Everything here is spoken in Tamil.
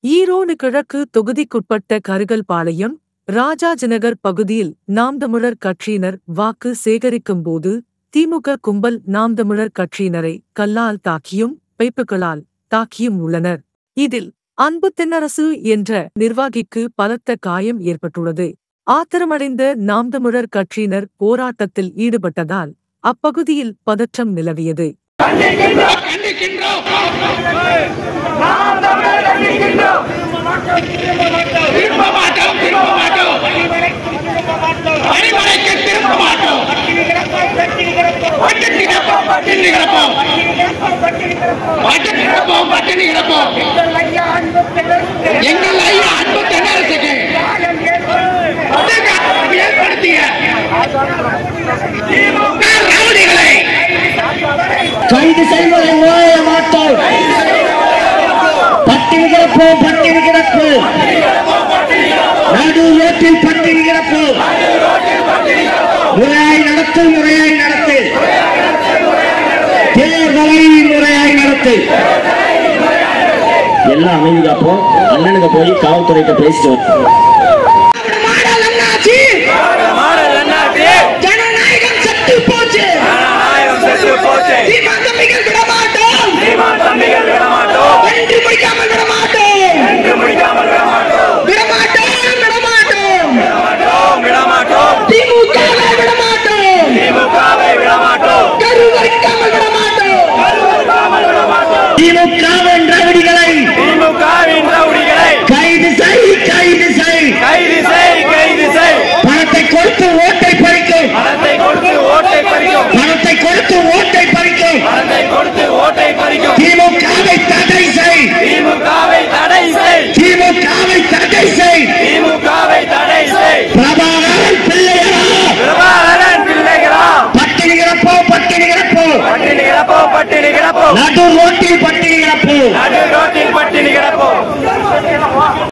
ஈரோடு கிழக்கு தொகுதிக்குட்பட்ட கருகல்பாளையம் ராஜாஜநகர் பகுதியில் நாம் தமிழர் கட்சியினர் வாக்கு சேகரிக்கும்போது திமுக கும்பல் நாம் தமிழர் கட்சியினரை கல்லால் தாக்கியும் பைப்புகளால் தாக்கியும் உள்ளனர் இதில் அன்பு தென்னரசு என்ற நிர்வாகிக்கு பலத்த காயம் ஏற்பட்டுள்ளது ஆத்திரமடைந்த நாம் தமிழர் கட்சியினர் போராட்டத்தில் ஈடுபட்டதால் அப்பகுதியில் பதற்றம் நிலவியது திரும்ப மாட்டோம் திரும்ப மாட்டோம் பணிமனைக்கு திரும்ப மாட்டோம் பட்டினி கிடப்போம் பட்டினி கிடப்போம் பட்டினி கிடப்போம் பட்டினி கிடப்போம் எங்கள் ஐயா அன்பு தென்னரசுக்கு ஏற்படுத்திய திமுக ரவுடிகளை கைது செய்வதை ஓய மாட்டோம் பட்டினி கிடப்போம் பட்டினி கிடப்போம் நடு ரோட்டில் பட்டினி கிடப்போம் முறையாய் நடத்து முறையாய் நடத்து தேர்தலை முறையாய் நடத்து எல்லாம் அமைதி காப்போம் அண்ணனுக்கு போய் காவல்துறைக்கு பேசிட்டு மாடல் அண்ணாச்சி ஜனநாயகம் செத்து போச்சு சீமான் தம்பிகள் விட மாட்டோம் வென்று முடிக்காமல் விட மாட்டோம் விட மாட்டோம் திமுகவை விட மாட்டோம் கருவறுக்காமல் விட மாட்டோம் திமுகவின் ரவுடிகளை கைது செய் கைது செய் கைது செய் கைது செய் பணத்தை கொடுத்து ஓட்டை பறிக்கும் பணத்தை கொடுத்து ஓட்டை பறிக்கும் பணத்தை கொடுத்து ஓட்டை பறிக்கும் பணத்தை கொடுத்து ஓட்டை பறிக்கும் திமுகவை தடை செய் திமுகவை தடை செய் திமுகவை தடை செய் திமுகவை தடை செய் பிரபாகரன் பிள்ளைகளா பிரபாகரன் பிள்ளைகளா பட்டினி கிடப்போ பட்டினி கிடப்போ பட்டினி கிடப்போ பட்டினி கிடப்போ நடு ரோட்டில் பட்டினி கிடப்போ நடு ரோட்டில் பட்டினி கிடப்போ